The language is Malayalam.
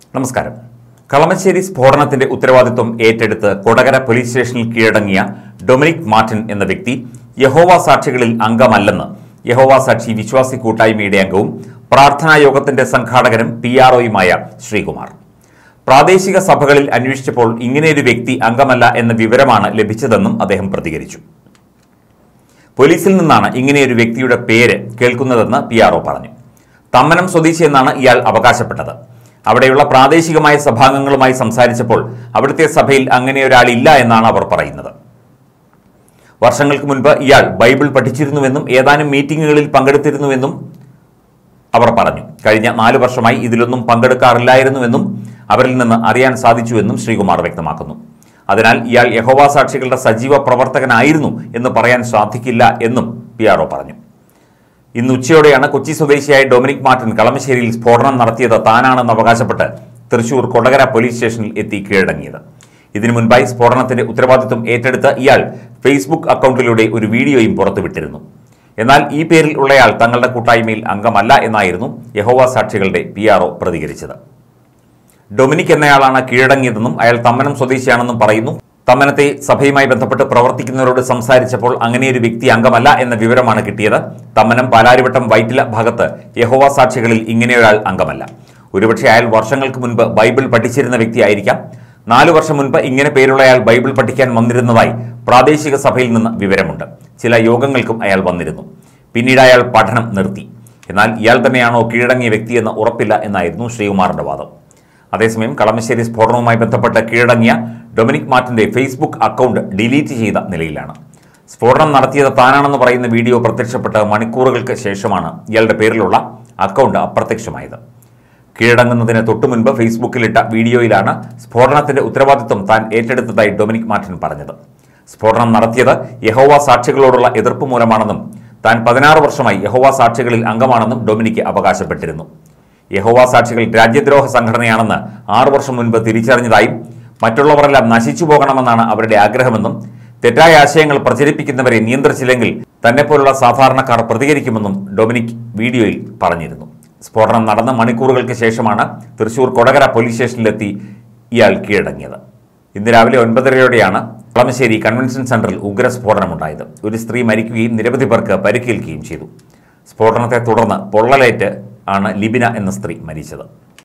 നമസ്കാരം കളമശ്ശേരി സ്ഫോടനത്തിന്റെ ഉത്തരവാദിത്വം ഏറ്റെടുത്ത് കൊടകര പോലീസ് സ്റ്റേഷനിൽ കീഴടങ്ങിയ ഡൊമിനിക് മാർട്ടിൻ എന്ന വ്യക്തി യഹോവ സാക്ഷികളിൽ അംഗമല്ലെന്ന് യഹോവ സാക്ഷി വിശ്വാസി കൂട്ടായ്മയുടെ അംഗവും പ്രാർത്ഥനാ യോഗത്തിന്റെ സംഘാടകനും പി ആർഒയുമായ ശ്രീകുമാർ പ്രാദേശിക സഭകളിൽ അന്വേഷിച്ചപ്പോൾ ഇങ്ങനെയൊരു വ്യക്തി അംഗമല്ല എന്ന വിവരമാണ് ലഭിച്ചതെന്നും അദ്ദേഹം പ്രതികരിച്ചു പോലീസിൽ നിന്നാണ് ഇങ്ങനെയൊരു വ്യക്തിയുടെ പേര് കേൾക്കുന്നതെന്ന് പി ആർഒ പറഞ്ഞു തമ്മനം സ്വദേശി എന്നാണ് ഇയാൾ അവകാശപ്പെട്ടത് അവിടെയുള്ള പ്രാദേശികമായ സഭാംഗങ്ങളുമായി സംസാരിച്ചപ്പോൾ അവിടുത്തെ സഭയിൽ അങ്ങനെ ഒരാളില്ല എന്നാണ് അവർ പറയുന്നത് വർഷങ്ങൾക്ക് മുൻപ് ഇയാൾ ബൈബിൾ പഠിച്ചിരുന്നുവെന്നും ഏതാനും മീറ്റിങ്ങുകളിൽ പങ്കെടുത്തിരുന്നുവെന്നും അവർ പറഞ്ഞു കഴിഞ്ഞ നാല് വർഷമായി ഇതിലൊന്നും പങ്കെടുക്കാറില്ലായിരുന്നുവെന്നും അവരിൽ നിന്ന് അറിയാൻ സാധിച്ചുവെന്നും ശ്രീകുമാർ വ്യക്തമാക്കുന്നു അതിനാൽ ഇയാൾ യഹോവ സാക്ഷികളുടെ സജീവ പ്രവർത്തകനായിരുന്നു എന്ന് പറയാൻ സാധിക്കില്ല എന്നും പി ആർ പറഞ്ഞു ഇന്ന് ഉച്ചയോടെയാണ് കൊച്ചി സ്വദേശിയായ ഡൊമിനിക് മാർട്ടിൻ കളമശ്ശേരിയിൽ സ്ഫോടനം നടത്തിയത് താനാണെന്ന് അവകാശപ്പെട്ട് തൃശൂർ കൊടകര പോലീസ് സ്റ്റേഷനിൽ എത്തി കീഴടങ്ങിയത് ഇതിനു മുൻപായി സ്ഫോടനത്തിന്റെ ഉത്തരവാദിത്വം ഏറ്റെടുത്ത ഇയാൾ ഫേസ്ബുക്ക് അക്കൗണ്ടിലൂടെ ഒരു വീഡിയോയും പുറത്തുവിട്ടിരുന്നു എന്നാൽ ഈ പേരിൽ ഉള്ളയാൾ തങ്ങളുടെ കൂട്ടായ്മയിൽ അംഗമല്ല എന്നായിരുന്നു യഹോവ സാക്ഷികളുടെ പി പ്രതികരിച്ചത് ഡൊമിനിക് എന്നയാളാണ് കീഴടങ്ങിയതെന്നും അയാൾ തമ്മനം സ്വദേശിയാണെന്നും പറയുന്നു തമ്മനത്തെ സഭയുമായി ബന്ധപ്പെട്ട് പ്രവർത്തിക്കുന്നവരോട് സംസാരിച്ചപ്പോൾ അങ്ങനെയൊരു വ്യക്തി അംഗമല്ല എന്ന വിവരമാണ് കിട്ടിയത് തമ്മനം പാലാരിവട്ടം വൈറ്റില ഭാഗത്ത് യഹോവ സാക്ഷികളിൽ ഇങ്ങനെയൊരാൾ അംഗമല്ല ഒരുപക്ഷെ അയാൾ വർഷങ്ങൾക്ക് മുൻപ് ബൈബിൾ പഠിച്ചിരുന്ന വ്യക്തിയായിരിക്കാം നാലു വർഷം മുൻപ് ഇങ്ങനെ പേരുള്ള അയാൾ ബൈബിൾ പഠിക്കാൻ വന്നിരുന്നതായി പ്രാദേശിക സഭയിൽ നിന്ന് വിവരമുണ്ട് ചില യോഗങ്ങൾക്കും അയാൾ വന്നിരുന്നു പിന്നീട് അയാൾ പഠനം നിർത്തി എന്നാൽ ഇയാൾ തന്നെയാണോ കീഴടങ്ങിയ വ്യക്തിയെന്ന് ഉറപ്പില്ല എന്നായിരുന്നു ശ്രീകുമാറിന്റെ വാദം അതേസമയം കളമശ്ശേരി സ്ഫോടനവുമായി ബന്ധപ്പെട്ട് കീഴടങ്ങിയ ഡൊമിനിക് മാർട്ടിന്റെ ഫേസ്ബുക്ക് അക്കൗണ്ട് ഡിലീറ്റ് ചെയ്ത നിലയിലാണ് സ്ഫോടനം നടത്തിയത് താനാണെന്ന് പറയുന്ന വീഡിയോ പ്രത്യക്ഷപ്പെട്ട് മണിക്കൂറുകൾക്ക് ശേഷമാണ് ഇയാളുടെ പേരിലുള്ള അക്കൗണ്ട് അപ്രത്യക്ഷമായത് കീഴടങ്ങുന്നതിന് തൊട്ടുമുൻപ് ഫേസ്ബുക്കിലിട്ട വീഡിയോയിലാണ് സ്ഫോടനത്തിന്റെ ഉത്തരവാദിത്വം താൻ ഏറ്റെടുത്തതായി ഡൊമിനിക് മാർട്ടിൻ പറഞ്ഞത് സ്ഫോടനം നടത്തിയത് യഹോവ സാക്ഷികളോടുള്ള എതിർപ്പ് മൂലമാണെന്നും താൻ പതിനാറ് വർഷമായി യഹോവ സാക്ഷികളിൽ അംഗമാണെന്നും ഡൊമിനിക്ക് അവകാശപ്പെട്ടിരുന്നു യഹോവ സാക്ഷികൾ രാജ്യദ്രോഹ സംഘടനയാണെന്ന് ആറു വർഷം മുൻപ് തിരിച്ചറിഞ്ഞതായും മറ്റുള്ളവരെല്ലാം നശിച്ചു പോകണമെന്നാണ് അവരുടെ ആഗ്രഹമെന്നും തെറ്റായ ആശയങ്ങൾ പ്രചരിപ്പിക്കുന്നവരെ നിയന്ത്രിച്ചില്ലെങ്കിൽ തന്നെപ്പോലുള്ള സാധാരണക്കാർ പ്രതികരിക്കുമെന്നും ഡൊമിനിക് വീഡിയോയിൽ പറഞ്ഞിരുന്നു സ്ഫോടനം നടന്ന മണിക്കൂറുകൾക്ക് ശേഷമാണ് തൃശൂർ കൊടകര പോലീസ് സ്റ്റേഷനിലെത്തി ഇയാൾ കീഴടങ്ങിയത് ഇന്ന് രാവിലെ ഒൻപതരയോടെയാണ് കളമശ്ശേരി കൺവെൻഷൻ സെന്ററിൽ ഉഗ്രസ്ഫോടനമുണ്ടായത് ഒരു സ്ത്രീ മരിക്കുകയും നിരവധി പേർക്ക് പരിക്കേൽക്കുകയും ചെയ്തു സ്ഫോടനത്തെ തുടർന്ന് പൊള്ളലേറ്റ് ആണ് ലിബിന എന്ന സ്ത്രീ മരിച്ചത്